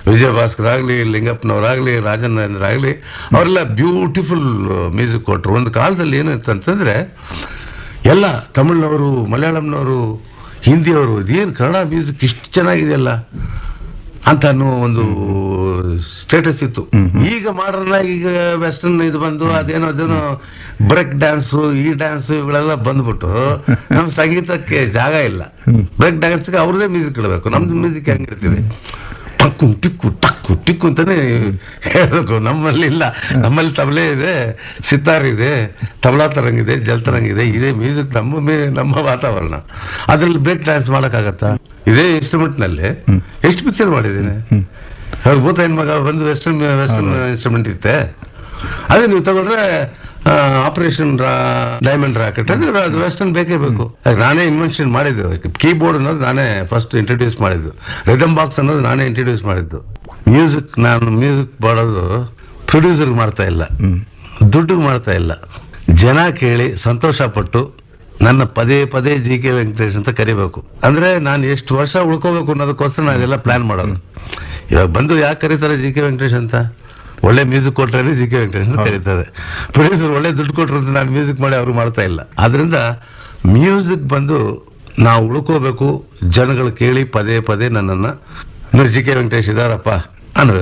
ವಿಜಯ ಭಾಸ್ಕರ್ ಆಗಲಿ ಲಿಂಗಪ್ಪನವರಾಗಲಿ ರಾಜನೇಂದ್ರ ಆಗಲಿ ಅವರೆಲ್ಲ ಬ್ಯೂಟಿಫುಲ್ ಮ್ಯೂಸಿಕ್ ಕೊಟ್ಟರು ಒಂದು ಕಾಲದಲ್ಲಿ ಏನಿತ್ತು ಅಂತಂದರೆ ಎಲ್ಲ ತಮಿಳ್ನವರು ಮಲಯಾಳಂನವರು ಹಿಂದಿಯವರು ಇದೇನು ಕನ್ನಡ ಮ್ಯೂಸಿಕ್ ಇಷ್ಟು ಚೆನ್ನಾಗಿದೆಯಲ್ಲ ಅಂತ ಅನ್ನೋ ಒಂದು ಸ್ಟೇಟಸ್ ಇತ್ತು ಈಗ ಮಾಡರ್ನ್ ಆಗಿ ಈಗ ವೆಸ್ಟರ್ನ್ ಇದು ಬಂದು ಅದೇನೋ ಅದೇನೋ ಬ್ರೇಕ್ ಡ್ಯಾನ್ಸು ಈ ಡ್ಯಾನ್ಸು ಇವುಗಳೆಲ್ಲ ಬಂದ್ಬಿಟ್ಟು ನಮ್ಮ ಸಂಗೀತಕ್ಕೆ ಜಾಗ ಇಲ್ಲ ಬ್ರೇಕ್ ಡ್ಯಾನ್ಸ್ಗೆ ಅವ್ರದೇ ಮ್ಯೂಸಿಕ್ ಇಡಬೇಕು ನಮ್ದು ಮ್ಯೂಸಿಕ್ ಹೆಂಗಿರ್ತೀವಿ ಟಕ್ಕು ಟಿಕ್ಕು ಟಕ್ಕು ಟಿಕ್ಕು ಅಂತಾನೆ ಹೇಳಬೇಕು ನಮ್ಮಲ್ಲಿ ಇಲ್ಲ ನಮ್ಮಲ್ಲಿ ತಬಲೆ ಇದೆ ಸಿತಾರ್ ಇದೆ ತಬಲಾ ತರಂಗ್ ಇದೆ ಜಲ್ ತರಂಗ್ ಇದೆ ಇದೇ ಮ್ಯೂಸಿಕ್ ನಮ್ಮ ಮೇ- ನಮ್ಮ ವಾತಾವರಣ ಅದ್ರಲ್ಲಿ ಬ್ರೇಕ್ ಡ್ಯಾನ್ಸ್ ಮಾಡೋಕ್ಕಾಗತ್ತಾ ಇದೇ ಇನ್ಸ್ಟ್ರೂಮೆಂಟ್ ನಲ್ಲಿ ಎಷ್ಟು ಪಿಕ್ಚರ್ ಮಾಡಿದ್ದೀನಿ ಅವ್ರು ಭೂತ ಹೆಣ್ಮಗ ಬಂದು ವೆಸ್ಟರ್ನ್ ವೆಸ್ಟರ್ನ್ ಇನ್ಸ್ಟ್ರೂಮೆಂಟ್ ಇತ್ತೆ ಅದೇ ನೀವು ತಗೊಂಡ್ರೆ ಆಪರೇಷನ್ ಡೈಮಂಡ್ ರಾಕೆಟ್ ಅಂದ್ರೆ ಅದು ವೆಸ್ಟರ್ನ್ ಬೇಕೇ ಬೇಕು ಯಾಕೆ ನಾನೇ ಇನ್ವೆನ್ಷನ್ ಮಾಡಿದ್ದು ಕೀಬೋರ್ಡ್ ಅನ್ನೋದು ನಾನೇ ಫಸ್ಟ್ ಇಂಟ್ರೊಡ್ಯೂಸ್ ಮಾಡಿದ್ದು ರಿದಮ್ ಬಾಕ್ಸ್ ಅನ್ನೋದು ನಾನೇ ಇಂಟ್ರೊಡ್ಯೂಸ್ ಮಾಡಿದ್ದು ಮ್ಯೂಸಿಕ್ ನಾನು ಮ್ಯೂಸಿಕ್ ಮಾಡೋದು ಪ್ರೊಡ್ಯೂಸರ್ ಮಾಡ್ತಾ ಇಲ್ಲ ದುಡ್ಡು ಮಾಡ್ತಾ ಇಲ್ಲ ಜನ ಕೇಳಿ ಸಂತೋಷ ಪಟ್ಟು ನನ್ನ ಪದೇ ಪದೇ ಜಿ ಕೆ ವೆಂಕಟೇಶ್ ಅಂತ ಕರಿಬೇಕು ಅಂದ್ರೆ ನಾನು ಎಷ್ಟು ವರ್ಷ ಉಳ್ಕೋಬೇಕು ಅನ್ನೋದಕ್ಕೋಸ್ಕರ ನಾನು ಇದೆಲ್ಲ ಪ್ಲಾನ್ ಮಾಡೋದು ಇವಾಗ ಬಂದು ಯಾಕೆ ಕರೀತಾರೆ ಜಿ ಕೆ ವೆಂಕಟೇಶ್ ಅಂತ ಒಳ್ಳೆ ಮ್ಯೂಸಿಕ್ ಕೊಟ್ರೆ ಜಿ ಕೆ ವೆಂಕಟೇಶ್ ಅಂತ ಕರೀತಾರೆ ಪ್ರೊಡ್ಯೂಸರ್ ಒಳ್ಳೆ ದುಡ್ಡು ಕೊಟ್ಟರು ಅಂತ ನಾನು ಮ್ಯೂಸಿಕ್ ಮಾಡಿ ಅವ್ರು ಮಾಡ್ತಾ ಇಲ್ಲ ಆದ್ರಿಂದ ಮ್ಯೂಸಿಕ್ ಬಂದು ನಾವು ಉಳ್ಕೋಬೇಕು ಜನಗಳು ಕೇಳಿ ಪದೇ ಪದೇ ನನ್ನನ್ನು ಜಿ ಕೆ ವೆಂಕಟೇಶ್ ಇದಾರಪ್ಪ ಅನ್ಬೇಕು